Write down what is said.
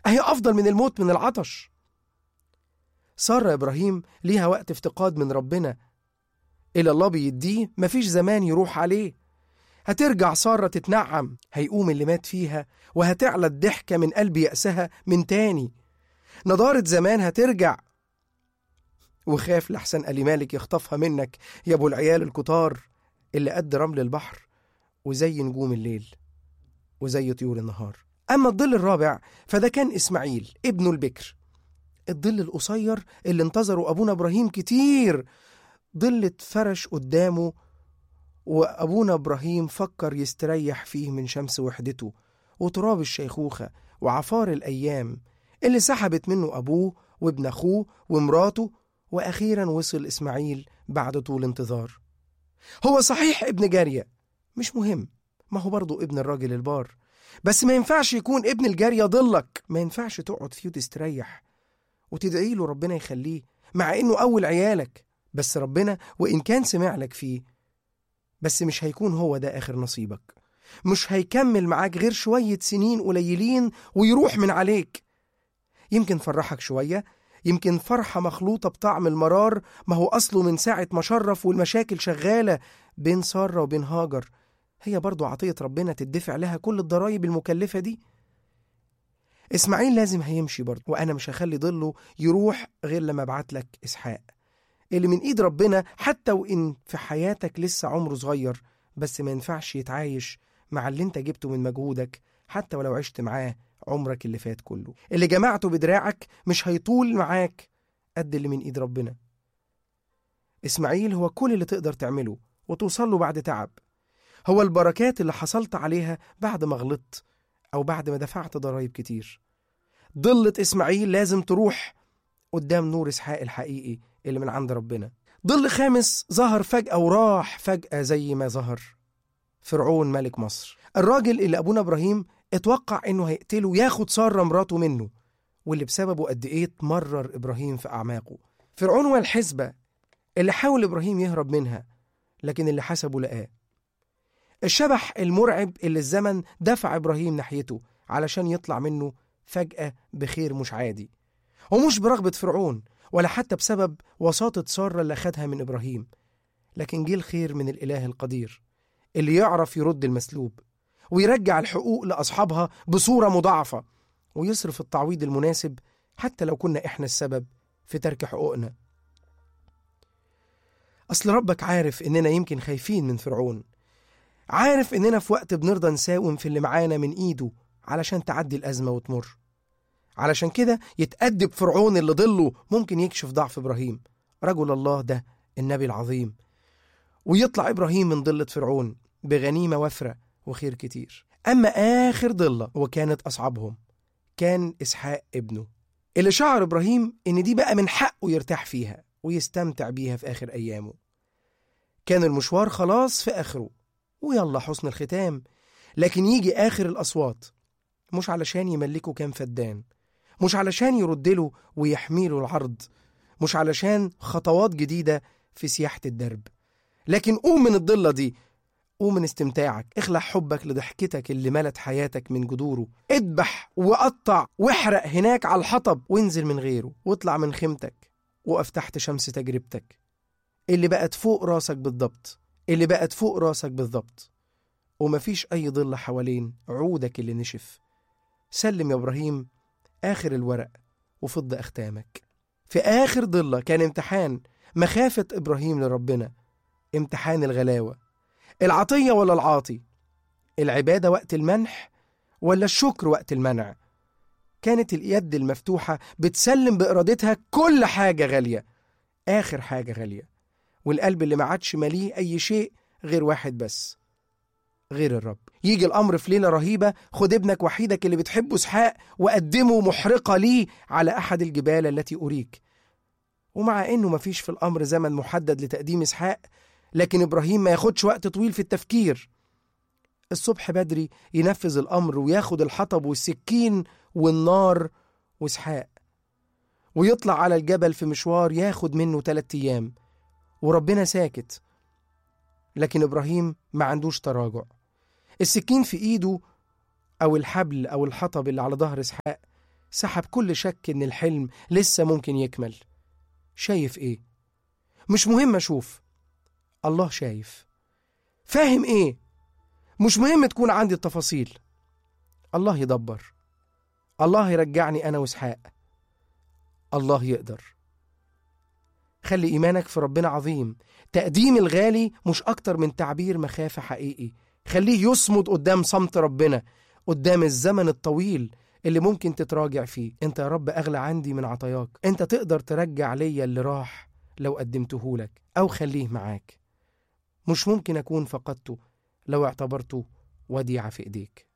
أهي أفضل من الموت من العطش سارة إبراهيم ليها وقت افتقاد من ربنا إلى الله بيديه مفيش زمان يروح عليه هترجع سارة تتنعم هيقوم اللي مات فيها وهتعلى الضحكة من قلب يأسها من تاني نضارة زمان هترجع وخاف لحسن ألي مالك يخطفها منك يا أبو العيال الكتار اللي قد رمل البحر وزي نجوم الليل وزي طيور النهار أما الظل الرابع فده كان إسماعيل ابنه البكر الظل القصير اللي انتظره أبونا إبراهيم كتير ظل اتفرش قدامه وأبونا إبراهيم فكر يستريح فيه من شمس وحدته وتراب الشيخوخة وعفار الأيام اللي سحبت منه أبوه وابن أخوه ومراته وأخيرا وصل إسماعيل بعد طول انتظار هو صحيح ابن جارية مش مهم ما هو برضه ابن الراجل البار بس ما ينفعش يكون ابن الجارية ضلك ما ينفعش تقعد فيه وتستريح وتدعي له ربنا يخليه مع انه اول عيالك بس ربنا وان كان سمع لك فيه بس مش هيكون هو ده اخر نصيبك مش هيكمل معاك غير شوية سنين قليلين ويروح من عليك يمكن فرحك شوية يمكن فرحة مخلوطة بطعم المرار ما هو أصله من ساعة ما شرف والمشاكل شغالة بين سارة وبين هاجر هي برضو عطية ربنا تدفع لها كل الضرايب المكلفة دي إسماعيل لازم هيمشي برضو وأنا مش هخلي ضله يروح غير لما أبعت لك إسحاق اللي من إيد ربنا حتى وإن في حياتك لسه عمره صغير بس ما ينفعش يتعايش مع اللي انت جبته من مجهودك حتى ولو عشت معاه عمرك اللي فات كله اللي جمعته بدراعك مش هيطول معاك قد اللي من ايد ربنا اسماعيل هو كل اللي تقدر تعمله وتوصل له بعد تعب هو البركات اللي حصلت عليها بعد ما غلطت او بعد ما دفعت ضرايب كتير ضلة اسماعيل لازم تروح قدام نور اسحاق الحقيقي اللي من عند ربنا ظل خامس ظهر فجأة وراح فجأة زي ما ظهر فرعون ملك مصر الراجل اللي أبونا إبراهيم اتوقع إنه هيقتله وياخد سارة مراته منه واللي بسببه قد إيه اتمرر إبراهيم في أعماقه فرعون هو الحسبة اللي حاول إبراهيم يهرب منها لكن اللي حسبه لقاه الشبح المرعب اللي الزمن دفع إبراهيم ناحيته علشان يطلع منه فجأة بخير مش عادي ومش برغبة فرعون ولا حتى بسبب وساطة سارة اللي أخدها من إبراهيم لكن جه الخير من الإله القدير اللي يعرف يرد المسلوب ويرجع الحقوق لأصحابها بصورة مضاعفة ويصرف التعويض المناسب حتى لو كنا إحنا السبب في ترك حقوقنا أصل ربك عارف إننا يمكن خايفين من فرعون عارف إننا في وقت بنرضى نساوم في اللي معانا من إيده علشان تعدي الأزمة وتمر علشان كده يتأدب فرعون اللي ضله ممكن يكشف ضعف إبراهيم رجل الله ده النبي العظيم ويطلع إبراهيم من ضلة فرعون بغنيمة وفرة وخير كتير أما آخر ضلة وكانت أصعبهم كان إسحاق ابنه اللي شعر إبراهيم إن دي بقى من حقه يرتاح فيها ويستمتع بيها في آخر أيامه كان المشوار خلاص في آخره ويلا حسن الختام لكن يجي آخر الأصوات مش علشان يملكه كام فدان مش علشان يردله ويحميله العرض مش علشان خطوات جديدة في سياحة الدرب لكن قوم من الضلة دي قوم من استمتاعك اخلع حبك لضحكتك اللي ملت حياتك من جذوره اذبح وقطع واحرق هناك على الحطب وانزل من غيره واطلع من خيمتك وقف تحت شمس تجربتك اللي بقت فوق راسك بالضبط اللي بقت فوق راسك بالضبط ومفيش أي ظل حوالين عودك اللي نشف سلم يا إبراهيم آخر الورق وفض أختامك في آخر ضلة كان امتحان مخافة إبراهيم لربنا امتحان الغلاوة العطية ولا العاطي العبادة وقت المنح ولا الشكر وقت المنع كانت اليد المفتوحة بتسلم بإرادتها كل حاجة غالية آخر حاجة غالية والقلب اللي ما عادش مليه أي شيء غير واحد بس غير الرب يجي الأمر في ليلة رهيبة خد ابنك وحيدك اللي بتحبه اسحاق وقدمه محرقة ليه على أحد الجبال التي أريك ومع إنه مفيش في الأمر زمن محدد لتقديم اسحاق لكن إبراهيم ما ياخدش وقت طويل في التفكير الصبح بدري ينفذ الأمر وياخد الحطب والسكين والنار واسحاق ويطلع على الجبل في مشوار ياخد منه تلات أيام وربنا ساكت لكن إبراهيم ما عندوش تراجع السكين في إيده أو الحبل أو الحطب اللي على ظهر إسحاق سحب كل شك إن الحلم لسه ممكن يكمل شايف إيه؟ مش مهم أشوف الله شايف فاهم إيه؟ مش مهم تكون عندي التفاصيل الله يدبر الله يرجعني أنا وإسحاق الله يقدر خلي إيمانك في ربنا عظيم تقديم الغالي مش أكتر من تعبير مخافة حقيقي خليه يصمد قدام صمت ربنا قدام الزمن الطويل اللي ممكن تتراجع فيه انت يا رب اغلى عندي من عطاياك انت تقدر ترجع ليا اللي راح لو قدمته لك او خليه معاك مش ممكن اكون فقدته لو اعتبرته وديعة في ايديك